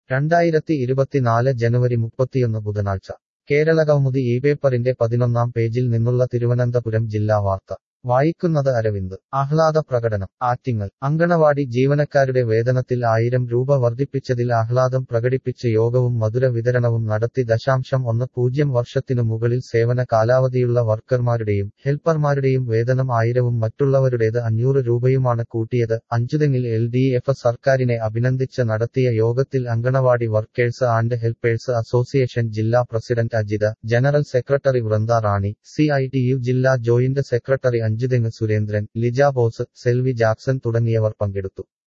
രണ്ടായിരത്തി ഇരുപത്തിനാല് ജനുവരി മുപ്പത്തിയൊന്ന് ബുധനാഴ്ച കേരളകൗമുദി ഈ പേപ്പറിന്റെ പതിനൊന്നാം പേജിൽ നിന്നുള്ള തിരുവനന്തപുരം ജില്ലാ വാർത്ത വായിക്കുന്നത് അരവിന്ദ് ആഹ്ലാദ പ്രകടനം ആറ്റിങ്ങൽ അങ്കണവാടി ജീവനക്കാരുടെ വേതനത്തിൽ ആയിരം രൂപ വർദ്ധിപ്പിച്ചതിൽ ആഹ്ലാദം പ്രകടിപ്പിച്ച് യോഗവും മധുര വിതരണവും നടത്തി ദശാംശം ഒന്ന് പൂജ്യം വർഷത്തിനു മുകളിൽ സേവന കാലാവധിയുള്ള വർക്കർമാരുടെയും ഹെൽപ്പർമാരുടെയും വേതനം ആയിരവും മറ്റുള്ളവരുടേത് അഞ്ഞൂറ് രൂപയുമാണ് കൂട്ടിയത് അഞ്ചുതെങ്ങിൽ എൽ ഡി എഫ് സർക്കാരിനെ അഭിനന്ദിച്ച് നടത്തിയ യോഗത്തിൽ anganwadi workers and helpers association ജില്ലാ president Ajitha general secretary Vrinda Rani C I T U ജില്ലാ joint secretary Anchuthengu Surendran Lija Bose Selvi Jackson തുടങ്ങിയവർ പങ്കെടുത്തു